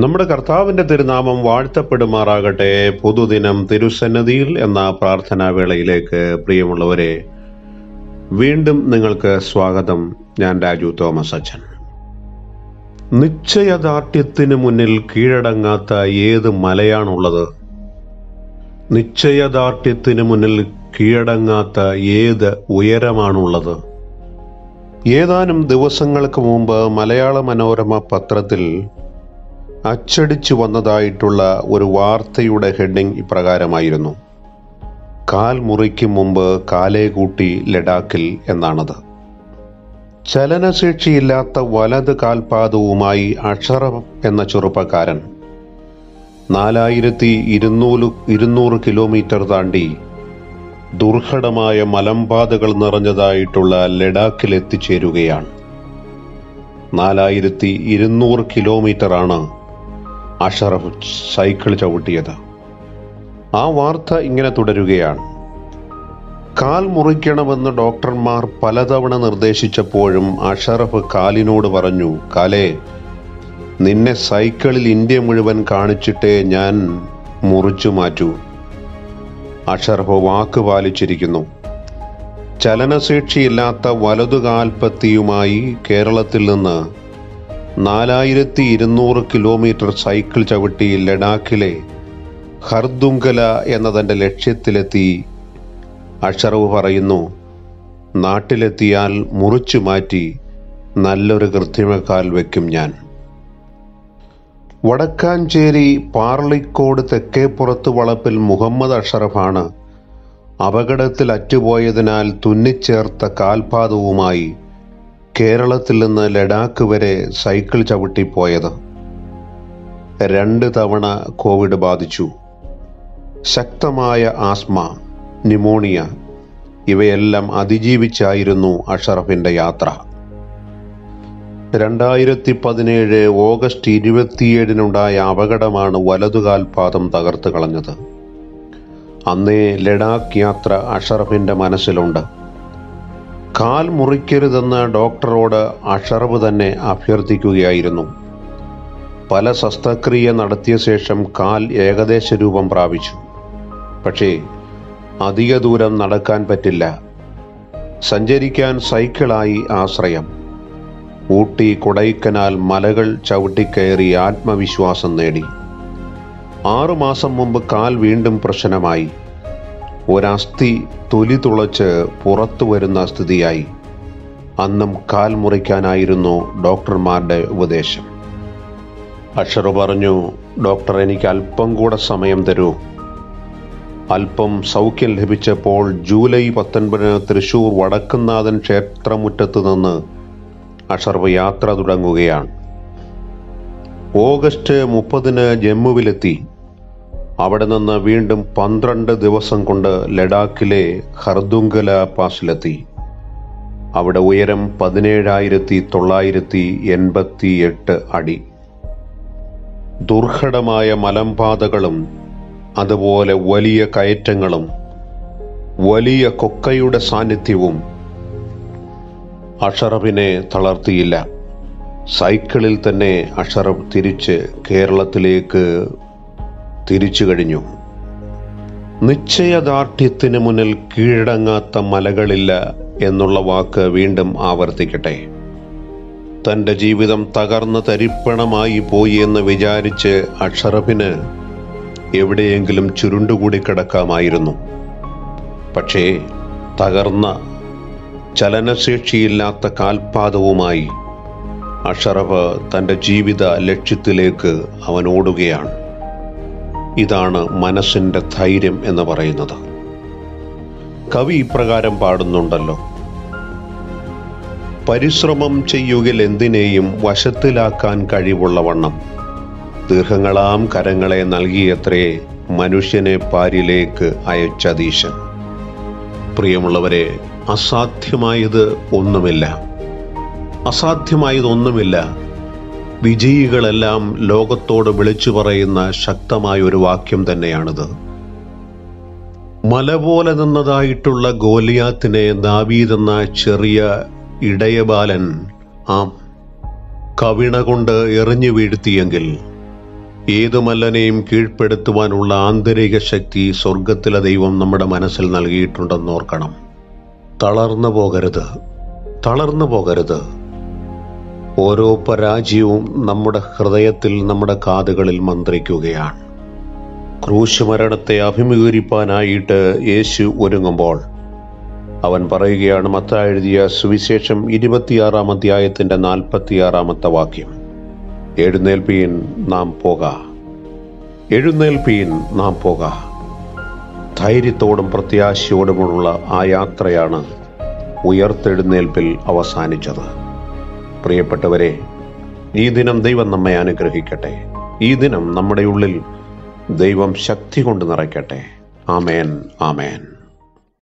നമ്മുടെ കർത്താവിന്റെ തിരുനാമം വാഴ്ത്തപ്പെടുമാറാകട്ടെ പുതുദിനം തിരുസന്നതിയിൽ എന്ന പ്രാർത്ഥനാ വേളയിലേക്ക് പ്രിയമുള്ളവരെ വീണ്ടും നിങ്ങൾക്ക് സ്വാഗതം ഞാൻ രാജു തോമസ് അച്ഛൻ നിശ്ചയദാർഢ്യത്തിന് മുന്നിൽ കീഴടങ്ങാത്ത ഏത് മലയാണുള്ളത് നിശ്ചയദാർഢ്യത്തിന് മുന്നിൽ കീഴടങ്ങാത്ത ഏത് ഉയരമാണുള്ളത് ഏതാനും ദിവസങ്ങൾക്ക് മുമ്പ് മലയാള മനോരമ പത്രത്തിൽ അച്ചടിച്ചു വന്നതായിട്ടുള്ള ഒരു വാർത്തയുടെ ഹെഡിംഗ് ഇപ്രകാരമായിരുന്നു കാൽ മുറിക്കും മുമ്പ് കാലേ കൂട്ടി ലഡാക്കിൽ എന്നാണത് ചലനശേഷിയില്ലാത്ത വലത് കാൽപാദവുമായി അക്ഷറം എന്ന ചെറുപ്പക്കാരൻ നാലായിരത്തി ഇരുന്നൂറ് ഇരുന്നൂറ് കിലോമീറ്റർ താണ്ടി ദുർഘടമായ മലമ്പാതകൾ നിറഞ്ഞതായിട്ടുള്ള ലഡാക്കിൽ എത്തിച്ചേരുകയാണ് നാലായിരത്തി ഇരുന്നൂറ് കിലോമീറ്ററാണ് അഷറഫ് സൈക്കിൾ ചവിട്ടിയത് ആ വാർത്ത ഇങ്ങനെ തുടരുകയാണ് കാൽ മുറിക്കണമെന്ന് ഡോക്ടർമാർ പലതവണ നിർദ്ദേശിച്ചപ്പോഴും അഷറഫ് കാലിനോട് പറഞ്ഞു കാലേ നിന്നെ സൈക്കിളിൽ ഇന്ത്യ മുഴുവൻ കാണിച്ചിട്ടേ ഞാൻ മുറിച്ചു മാറ്റൂ അഷറഫ് വാക്ക് പാലിച്ചിരിക്കുന്നു ചലനശേഷിയില്ലാത്ത വലതുകാൽപ്പത്തിയുമായി കേരളത്തിൽ നിന്ന് നാലായിരത്തി ഇരുന്നൂറ് കിലോമീറ്റർ സൈക്കിൾ ചവിട്ടി ലഡാക്കിലെ ഹർദുങ്കല എന്ന തൻ്റെ ലക്ഷ്യത്തിലെത്തി അഷറവ് പറയുന്നു നാട്ടിലെത്തിയാൽ മുറിച്ചു മാറ്റി നല്ലൊരു കൃത്രിമക്കാൽ വെക്കും ഞാൻ വടക്കാഞ്ചേരി പാർളിക്കോട് തെക്കേപ്പുറത്ത് വളപ്പിൽ മുഹമ്മദ് അഷറഫാണ് അപകടത്തിൽ അറ്റുപോയതിനാൽ തുന്നിച്ചേർത്ത കാൽപാദവുമായി കേരളത്തിൽ നിന്ന് ലഡാക്ക് വരെ സൈക്കിൾ ചവിട്ടിപ്പോയത് രണ്ട് തവണ കോവിഡ് ബാധിച്ചു ശക്തമായ ആസ്മ ന്യൂമോണിയ ഇവയെല്ലാം അതിജീവിച്ചായിരുന്നു അഷറഫിന്റെ യാത്ര രണ്ടായിരത്തി പതിനേഴ് ഓഗസ്റ്റ് ഇരുപത്തിയേഴിനുണ്ടായ അപകടമാണ് വലതുകാൽപാദം തകർത്ത് കളഞ്ഞത് അന്നേ ലഡാക്ക് യാത്ര അഷറഫിന്റെ മനസ്സിലുണ്ട് കാൽ മുറിക്കരുതെന്ന് ഡോക്ടറോട് അഷറഫ് തന്നെ അഭ്യർത്ഥിക്കുകയായിരുന്നു പല ശസ്ത്രക്രിയ നടത്തിയ ശേഷം കാൽ ഏകദേശ രൂപം പ്രാപിച്ചു പക്ഷേ അധിക ദൂരം നടക്കാൻ പറ്റില്ല സഞ്ചരിക്കാൻ സൈക്കിളായി ആശ്രയം ഊട്ടി കൊടൈക്കനാൽ മലകൾ ചവിട്ടിക്കയറി ആത്മവിശ്വാസം നേടി ആറുമാസം മുമ്പ് കാൽ വീണ്ടും പ്രശ്നമായി ഒരസ്ഥി തൊലി തുളച്ച് പുറത്തു വരുന്ന സ്ഥിതിയായി അന്നും കാൽ മുറിക്കാനായിരുന്നു ഡോക്ടർമാരുടെ ഉപദേശം അഷറു പറഞ്ഞു ഡോക്ടർ എനിക്ക് അല്പം കൂടെ സമയം തരൂ അല്പം സൗഖ്യം ലഭിച്ചപ്പോൾ ജൂലൈ പത്തൊൻപതിന് തൃശൂർ വടക്കുന്നാഥൻ ക്ഷേത്രമുറ്റത്ത് നിന്ന് അഷർഫ് യാത്ര തുടങ്ങുകയാണ് ഓഗസ്റ്റ് മുപ്പതിന് ജമ്മുവിലെത്തി അവിടെ നിന്ന് വീണ്ടും പന്ത്രണ്ട് ദിവസം കൊണ്ട് ലഡാക്കിലെ ഹർദുങ്കല പാസിലെത്തി അവിടെ ഉയരം പതിനേഴായിരത്തി തൊള്ളായിരത്തി എൺപത്തി എട്ട് അടി ദുർഘടമായ മലമ്പാതകളും അതുപോലെ വലിയ കയറ്റങ്ങളും വലിയ കൊക്കയുടെ സാന്നിധ്യവും അഷറഫിനെ തളർത്തിയില്ല സൈക്കിളിൽ തന്നെ അഷറഫ് തിരിച്ച് കേരളത്തിലേക്ക് തിരിച്ചു കഴിഞ്ഞു നിശ്ചയദാർഢ്യത്തിന് മുന്നിൽ കീഴടങ്ങാത്ത മലകളില്ല എന്നുള്ള വാക്ക് വീണ്ടും ആവർത്തിക്കട്ടെ തൻ്റെ ജീവിതം തകർന്ന് തരിപ്പണമായി പോയി എന്ന് വിചാരിച്ച് അഷറഫിന് എവിടെയെങ്കിലും ചുരുണ്ടുകൂടി കിടക്കാമായിരുന്നു പക്ഷേ തകർന്ന ചലനശേഷിയില്ലാത്ത കാൽപാദവുമായി അഷറഫ് തൻ്റെ ജീവിത ലക്ഷ്യത്തിലേക്ക് അവൻ ഓടുകയാണ് ഇതാണ് മനസ്സിൻ്റെ ധൈര്യം എന്ന് പറയുന്നത് കവി ഇപ്രകാരം പാടുന്നുണ്ടല്ലോ പരിശ്രമം ചെയ്യുകിൽ എന്തിനേയും വശത്തിലാക്കാൻ കഴിവുള്ളവണ്ണം ദീർഘങ്ങളാം കരങ്ങളെ നൽകിയത്രേ മനുഷ്യനെ പാരിലേക്ക് അയച്ചതീശൻ പ്രിയമുള്ളവരെ അസാധ്യമായത് ഒന്നുമില്ല അസാധ്യമായതൊന്നുമില്ല വിജയികളെല്ലാം ലോകത്തോട് വിളിച്ചു പറയുന്ന ശക്തമായ ഒരു വാക്യം തന്നെയാണിത് മല പോലെ നിന്നതായിട്ടുള്ള ഗോലിയാത്തിനെ ദാവീദ് എന്ന ചെറിയ ഇടയബാലൻ ആ കവിണ കൊണ്ട് എറിഞ്ഞു വീഴ്ത്തിയെങ്കിൽ ഏത് മല്ലനെയും കീഴ്പ്പെടുത്തുവാനുള്ള ആന്തരിക ശക്തി സ്വർഗത്തിലെ ദൈവം നമ്മുടെ മനസ്സിൽ നൽകിയിട്ടുണ്ടെന്ന് ഓർക്കണം തളർന്നു പോകരുത് തളർന്നു പോകരുത് ഓരോ പരാജയവും നമ്മുടെ ഹൃദയത്തിൽ നമ്മുടെ കാതുകളിൽ മന്ത്രിക്കുകയാണ് ക്രൂശ് മരണത്തെ അഭിമുഖീകരിപ്പാനായിട്ട് യേശു ഒരുങ്ങുമ്പോൾ അവൻ പറയുകയാണ് മത്ത എഴുതിയ സുവിശേഷം ഇരുപത്തിയാറാം അധ്യായത്തിന്റെ നാൽപ്പത്തിയാറാമത്തെ വാക്യം എഴുന്നേൽപ്പീൻ നാം പോക എഴുന്നേൽപ്പീൻ നാം പോക ധൈര്യത്തോടും പ്രത്യാശയോടുമുള്ള ആ യാത്രയാണ് ഉയർത്തെഴുന്നേൽപ്പിൽ അവസാനിച്ചത് പ്രിയപ്പെട്ടവരെ ഈ ദിനം ദൈവം നമ്മെ അനുഗ്രഹിക്കട്ടെ ഈ ദിനം നമ്മുടെ ഉള്ളിൽ ദൈവം ശക്തി കൊണ്ട് നിറയ്ക്കട്ടെ ആമേൻ ആമേൻ